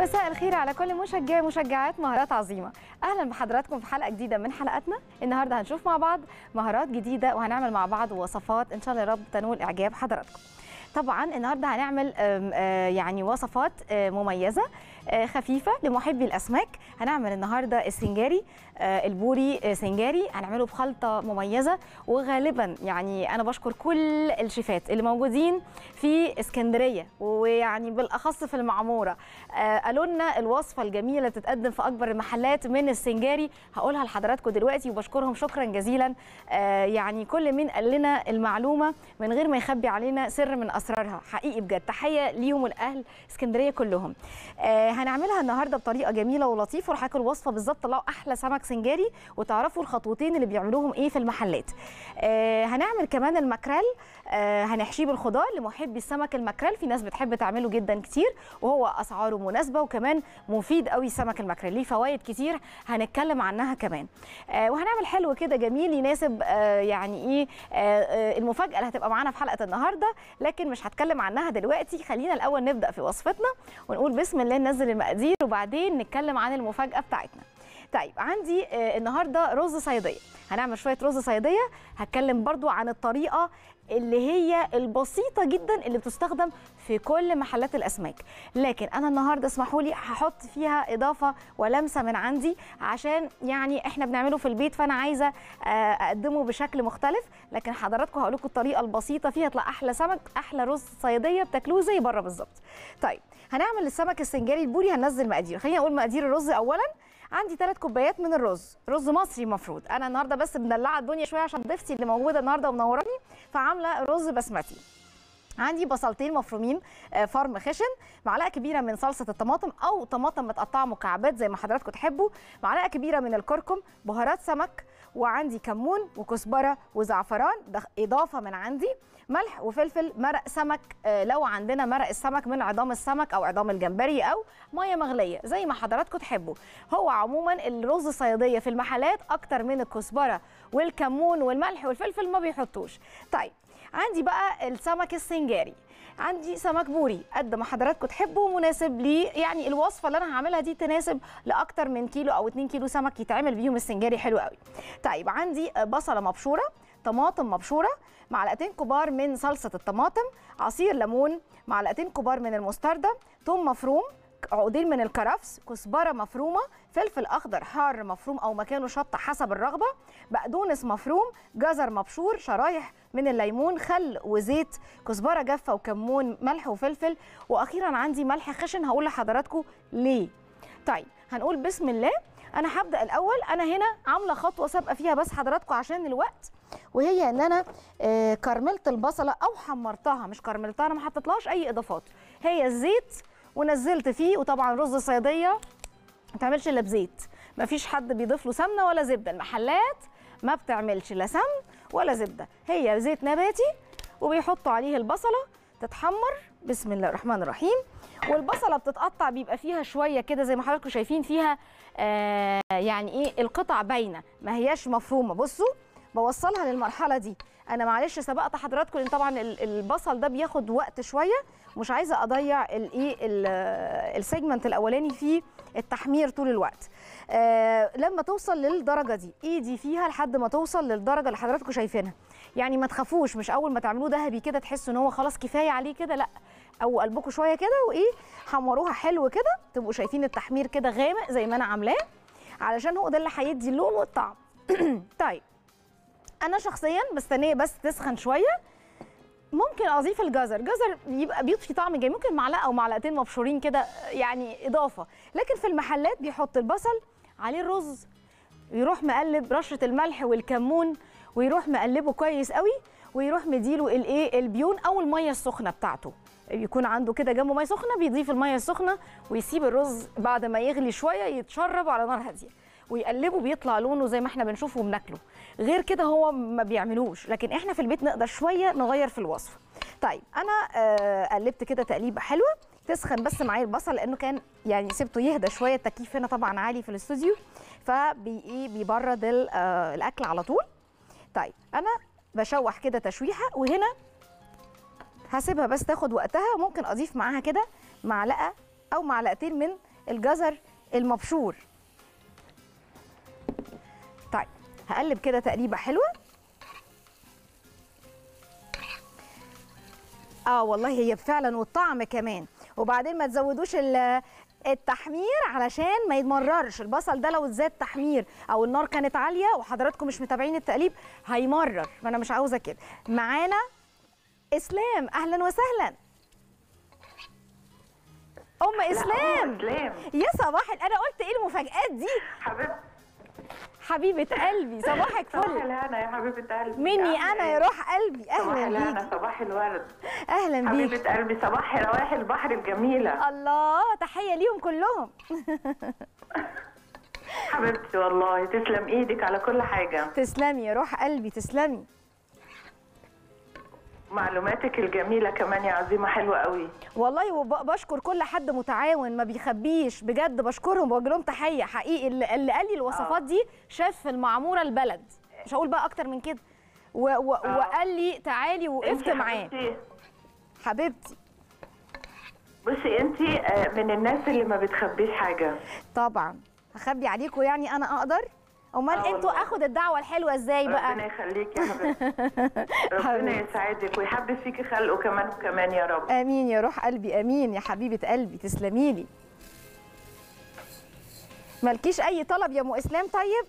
مساء الخير على كل مشجعي ومشجعات مهارات عظيمه اهلا بحضراتكم في حلقه جديده من حلقاتنا النهارده هنشوف مع بعض مهارات جديده وهنعمل مع بعض وصفات ان شاء الله يا رب تنول اعجاب حضراتكم طبعا النهارده هنعمل آم، آه، يعني وصفات آه، مميزه آه، خفيفه لمحبي الاسماك هنعمل النهارده السنجاري آه، البوري آه، سنجاري هنعمله بخلطه مميزه وغالبا يعني انا بشكر كل الشيفات اللي موجودين في اسكندريه ويعني بالاخص في المعموره آه، قالوا لنا الوصفه الجميله اللي بتتقدم في اكبر المحلات من السنجاري هقولها لحضراتكم دلوقتي وبشكرهم شكرا جزيلا آه، يعني كل من قال لنا المعلومه من غير ما يخبي علينا سر من اسرارها حقيقي بجد تحيه ليهم والاهل اسكندريه كلهم آه، هنعملها النهارده بطريقه جميله ولطيفه وراح اكل الوصفه بالظبط طلعوا احلى سمك سنجاري وتعرفوا الخطوتين اللي بيعملوهم ايه في المحلات آه، هنعمل كمان المكرل آه، هنحشيه بالخضار لمحبي السمك المكرل في ناس بتحب تعمله جدا كتير وهو اسعاره مناسبه وكمان مفيد قوي سمك المكرل ليه فوائد كتير هنتكلم عنها كمان آه، وهنعمل حلو كده جميل يناسب آه، يعني ايه آه، آه، المفاجاه اللي هتبقى معانا في حلقه النهارده لكن مش هتكلم عنها دلوقتي خلينا الاول نبدا في وصفتنا ونقول بسم الله ننزل المقادير وبعدين نتكلم عن المفاجاه بتاعتنا طيب عندي آه، النهارده رز صياديه هنعمل شويه رز صياديه هتكلم برضو عن الطريقه اللي هي البسيطه جدا اللي بتستخدم في كل محلات الاسماك لكن انا النهارده اسمحوا لي هحط فيها اضافه ولمسه من عندي عشان يعني احنا بنعمله في البيت فانا عايزه آه، اقدمه بشكل مختلف لكن حضراتكم هقول لكم الطريقه البسيطه فيها يطلع احلى سمك احلى رز صياديه بتاكلوه زي بره بالظبط طيب هنعمل السمك السنجاري البوري هننزل مقادير خلينا نقول مقادير الرز اولا عندي ثلاث كوبايات من الرز رز مصري المفروض انا النهارده بس مدلعه الدنيا شويه عشان ضيفتي اللي موجوده النهارده ومنوراني فعامله رز بسمتي عندي بصلتين مفرومين آه، فرم خشن معلقه كبيره من صلصه الطماطم او طماطم متقطعه مكعبات زي ما حضراتكم تحبوا معلقه كبيره من الكركم بهارات سمك وعندي كمون وكزبره وزعفران ده اضافه من عندي ملح وفلفل مرق سمك آه، لو عندنا مرق السمك من عظام السمك او عظام الجمبري او ميه مغليه زي ما حضراتكم تحبوا هو عموما الرز الصياديه في المحلات اكتر من الكزبره والكمون والملح والفلفل ما بيحطوش طيب عندي بقى السمك السنجاري عندي سمك بوري قد ما حضراتكم تحبوا مناسب لي يعني الوصفه اللي انا هعملها دي تناسب لاكتر من كيلو او 2 كيلو سمك يتعمل بيهم السنجاري حلو قوي طيب عندي بصله مبشوره طماطم مبشوره معلقتين كبار من صلصه الطماطم عصير ليمون معلقتين كبار من المستردة ثوم مفروم عقدين من الكرفس كزبره مفرومه فلفل اخضر حار مفروم او مكانه شطه حسب الرغبه بقدونس مفروم جزر مبشور شرايح من الليمون خل وزيت كزبره جافه وكمون ملح وفلفل واخيرا عندي ملح خشن هقول لحضراتكم ليه طيب هنقول بسم الله انا هبدا الاول انا هنا عامله خطوه سابقه فيها بس حضراتكم عشان الوقت وهي ان انا آه، كرملت البصله او حمرتها مش كرملتها انا ما حطيتلهاش اي اضافات هي الزيت ونزلت فيه وطبعا رز الصياديه ما تعملش الا بزيت مفيش حد بيضيف له سمنه ولا زبده المحلات ما بتعملش لا سمن ولا زبده هي زيت نباتي وبيحطوا عليه البصله تتحمر بسم الله الرحمن الرحيم والبصله بتتقطع بيبقى فيها شويه كده زي ما حضراتكم شايفين فيها آه يعني ايه القطع باينه ما هياش مفرومه بصوا بوصلها للمرحله دي انا معلش سبقت حضراتكم لان طبعا ال- البصل ده بياخد وقت شويه مش عايزه اضيع الايه ال- السيجمنت الاولاني في التحمير طول الوقت آه لما توصل للدرجه دي ايدي فيها لحد ما توصل للدرجه اللي حضراتكم شايفينها يعني ما تخافوش مش اول ما تعملوه ذهبي كده تحسوا ان هو خلاص كفايه عليه كده لا او قلبكم شويه كده وايه حمروها حلو كده تبقوا شايفين التحمير كده غامق زي ما انا عاملاه علشان هو ده اللي هيدي اللون والطعم طيب انا شخصيا بستنيه بس تسخن شويه ممكن اضيف الجزر جزر يبقى بيضفي طعم جميل ممكن معلقه او معلقتين مبشورين كده يعني اضافه لكن في المحلات بيحط البصل عليه الرز يروح مقلب رشه الملح والكمون ويروح مقلبه كويس قوي ويروح مديله الايه البيون او الميه السخنه بتاعته يكون عنده كده جنبه ميه سخنه بيضيف الميه السخنه ويسيب الرز بعد ما يغلي شويه يتشرب على نار هاديه ويقلبه بيطلع لونه زي ما احنا بنشوفه وبناكله غير كده هو ما بيعملوش لكن احنا في البيت نقدر شويه نغير في الوصفه طيب انا آه قلبت كده تقليبه حلوه تسخن بس معايا البصل لانه كان يعني سبته يهدى شويه التكييف هنا طبعا عالي في الاستوديو فبي إيه بيبرد ال- آه الاكل على طول طيب انا بشوح كده تشويحه وهنا هسيبها بس تاخد وقتها ممكن اضيف معاها كده معلقه او معلقتين من الجزر المبشور طيب هقلب كده تقليبه حلوه اه والله هي فعلا والطعم كمان وبعدين ما تزودوش ال- التحمير علشان ما يتمررش البصل ده لو زاد تحمير او النار كانت عاليه وحضراتكم مش متابعين التقليب هيمرر ما انا مش عاوزه كده معانا اسلام اهلا وسهلا ام اسلام اسلام يا صباح ال- انا قلت ايه المفاجآت دي حبيبتي حبيبه قلبي صباحك صباح فل الهنا يا حبيبه قلبي مني عاملة انا إيه؟ يا روح قلبي صباح اهلا الهنا بيكي صباح الورد اهلا بيكي حبيبه قلبي صباح روايح البحر الجميله الله تحيه ليهم كلهم حبيبتي والله تسلم ايدك على كل حاجه تسلمي يا روح قلبي تسلمي معلوماتك الجميله كمان يا عظيمه حلوه قوي والله وبشكر كل حد متعاون ما بيخبيش بجد بشكرهم بوجه لهم تحيه حقيقي اللي, اللي قال لي الوصفات دي شاف المعموره البلد مش هقول بقى اكتر من كده و و وقال لي تعالي وقفت انتي معاه حبيبتي- حبيبتي بصي انت من الناس اللي ما بتخبيش حاجه طبعا هخبي عليكم يعني انا اقدر امال آه انتوا والله. اخد الدعوه الحلوه ازاي ربنا بقى يخليك يا حبيبتي ربنا حبيبتي. يسعدك ويحبب فيكي خلقه كمان وكمان يا رب امين يا روح قلبي امين يا حبيبه قلبي تسلمي لي مالكيش اي طلب يا ام اسلام طيب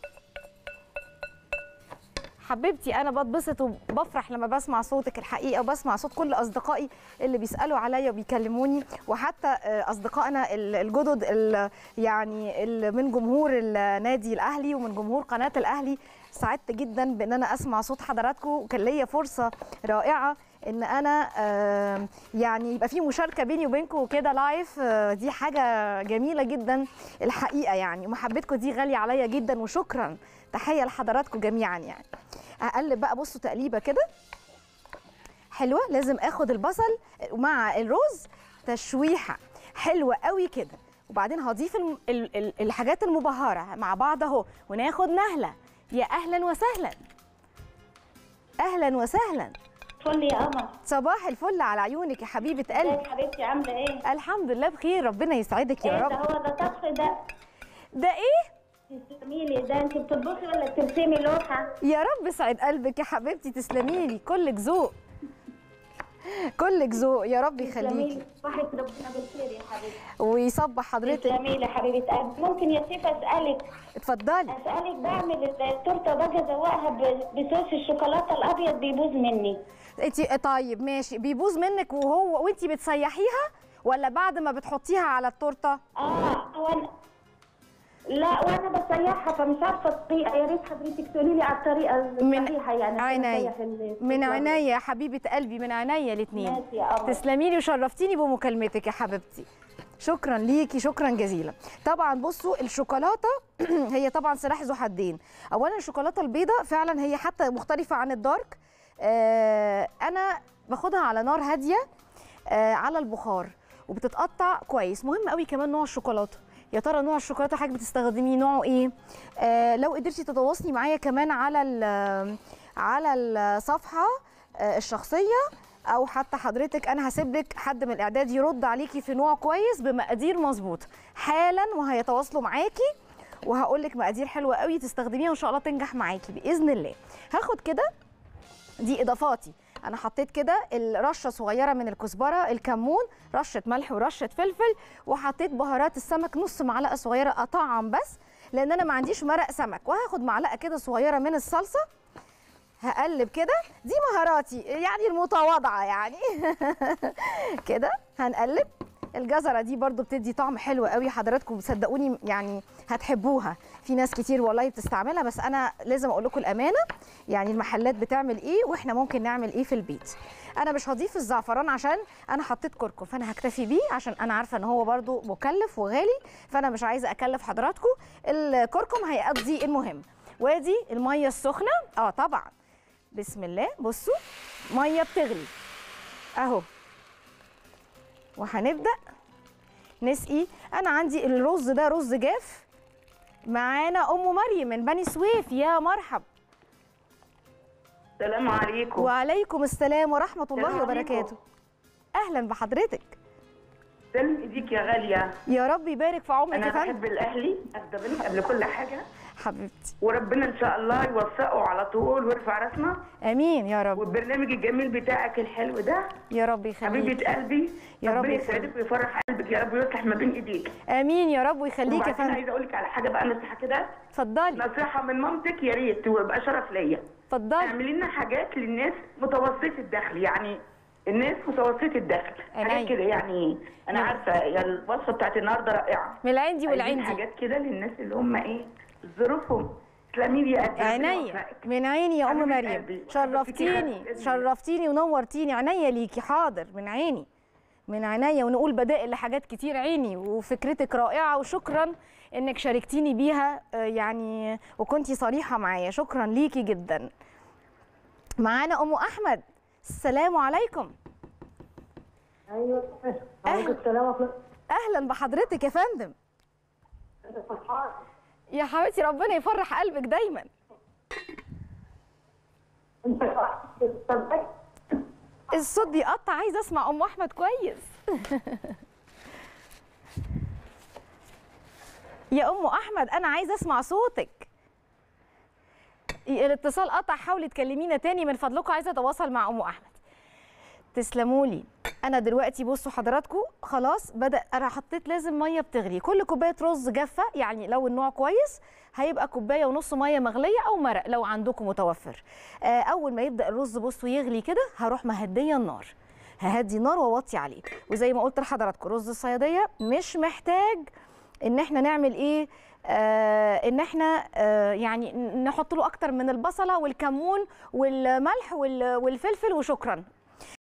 حبيبتي انا بتبسط وبفرح لما بسمع صوتك الحقيقه وبسمع صوت كل اصدقائي اللي بيسالوا عليا وبيكلموني وحتى آه، اصدقائنا ال- الجدد ال- يعني ال- من جمهور النادي الاهلي ومن جمهور قناه الاهلي سعدت جدا بان انا اسمع صوت حضراتكم وكان ليا فرصه رائعه ان انا آه، يعني يبقى في مشاركه بيني وبينكم كده لايف آه، دي حاجه جميله جدا الحقيقه يعني محبتكم دي غاليه عليا جدا وشكرا تحيه لحضراتكم جميعا يعني اقلب بقى بصوا تقليبه كده حلوه لازم اخد البصل مع الرز تشويحه حلوه قوي كده وبعدين هضيف الم- ال- ال- الحاجات المبهره مع بعض اهو وناخد نهله يا اهلا وسهلا اهلا وسهلا فل يا قمر صباح الفل على عيونك يا حبيبه قلبي ازيك حبيبتي عامله ايه؟ الحمد لله بخير ربنا يسعدك يا ايه ده رب هو ده طبخ ده ده ايه تسلمي لي ده انت بتطبخي ولا بترسمي لوحه؟ يا رب يسعد قلبك يا حبيبتي تسلمي لي كلك ذوق كلك ذوق يا رب تسلمي يخليكي لي صباحك ربنا بالخير يا حبيبتي ويصبح حضرتك تسلمي لي حبيبه قلبي ممكن يا سيف اسالك اتفضلي اسالك بعمل التورته باجي ازوقها ب- بصوص الشوكولاته الابيض بيبوظ مني انت طيب ماشي بيبوظ منك وهو وانت بتسيحيها ولا بعد ما بتحطيها على التورته اه وانا لا وانا بسيحها فمش عارفه الطريقه يا ريت حضرتك تقولي لي على الطريقه من الصحيحه يعني عشان عينيا أسيح ال- من عينيا يا حبيبه قلبي من عينيا الاثنين ماشي يا قمر تسلمي لي وشرفتيني بمكالمتك يا حبيبتي شكرا ليكي شكرا جزيلا طبعا بصوا الشوكولاته هي طبعا سلاح ذو حدين اولا الشوكولاته البيضاء فعلا هي حتى مختلفه عن الدارك آه انا باخدها على نار هاديه آه على البخار وبتتقطع كويس مهم قوي كمان نوع الشوكولاته يا ترى نوع الشوكولاته حضرتك بتستخدميه نوعه ايه آه لو قدرتي تتواصلي معايا كمان على ال- على الصفحه آه الشخصيه او حتى حضرتك انا هسيب لك حد من الاعداد يرد عليكي في نوع كويس بمقادير مظبوطه حالا وهيتواصلوا معاكي وهقول لك مقادير حلوه قوي تستخدميها وان شاء الله تنجح معاكي باذن الله هاخد كده دي اضافاتي انا حطيت كده الرشه صغيره من الكزبره الكمون رشه ملح ورشه فلفل وحطيت بهارات السمك نص معلقه صغيره اطعم بس لان انا ما عنديش مرق سمك وهاخد معلقه كده صغيره من الصلصه هقلب كده دي مهاراتي يعني المتواضعه يعني كده هنقلب الجزره دي برضو بتدي طعم حلو قوي حضراتكم صدقوني يعني هتحبوها في ناس كتير والله بتستعملها بس انا لازم اقول لكم الامانه يعني المحلات بتعمل ايه واحنا ممكن نعمل ايه في البيت انا مش هضيف الزعفران عشان انا حطيت كركم فانا هكتفي بيه عشان انا عارفه ان هو برضو مكلف وغالي فانا مش عايزه اكلف حضراتكم الكركم هيقضي المهم وادي الميه السخنه اه طبعا بسم الله بصوا ميه بتغلي اهو وهنبدا نسقي انا عندي الرز ده رز جاف معانا ام مريم من بني سويف يا مرحب السلام عليكم وعليكم السلام ورحمه الله السلام وبركاته عليكم. اهلا بحضرتك تسلم ايديك يا غاليه يا رب يبارك في عمرك انا يا فندم بحب الاهلي اخده بالك قبل كل حاجه حبيبتي وربنا ان شاء الله يوفقه على طول ويرفع راسنا امين يا رب والبرنامج الجميل بتاعك الحلو ده يا رب يخليك حبيبه قلبي يا رب ربنا يخليك. يسعدك ويفرح قلبك يا رب ويصلح ما بين ايديك امين يا رب ويخليك يا وبعدين فندم عايزه اقول لك على حاجه بقى نصيحه كده اتفضلي نصيحه من مامتك يا ريت ويبقى شرف ليا اتفضلي اعملي لنا حاجات للناس متوسطه الدخل يعني الناس متوسطه الدخل عينيا. حاجات كده يعني انا نعم. عارفه يا الوصفه بتاعت النهارده رائعه من العندي عايزين والعندي حاجات كده للناس اللي هم ايه ظروفهم تسلمي لي يا قد ربنا عينيا يوفقك. من عيني يا ام حبيبة مريم قلبي. شرفتيني حبيبتي يا شرفتيني ونورتيني عينيا ليكي حاضر من عيني من عينيا ونقول بدائل لحاجات كتير عيني وفكرتك رائعه وشكرا انك شاركتيني بيها آه، يعني وكنتي صريحه معايا شكرا ليكي جدا معانا ام احمد السلام عليكم ايوه أهلا. السلام عليكم اهلا بحضرتك يا فندم يا حبيبتي ربنا يفرح قلبك دايما الصوت بيقطع عايزه اسمع ام احمد كويس يا ام احمد انا عايزه اسمع صوتك الاتصال قطع حاولي تكلمينا تاني من فضلكم عايزه اتواصل مع ام احمد تسلموا لي انا دلوقتي بصوا حضراتكم خلاص بدا انا حطيت لازم ميه بتغلي كل كوبايه رز جافه يعني لو النوع كويس هيبقى كوبايه ونص ميه مغليه او مرق لو عندكم متوفر آه، اول ما يبدا الرز بصوا يغلي كده هروح مهديه النار ههدي النار واوطي عليه وزي ما قلت لحضراتكم رز الصياديه مش محتاج ان احنا نعمل ايه آه ان احنا آه يعني نحط له اكتر من البصله والكمون والملح وال- والفلفل وشكرا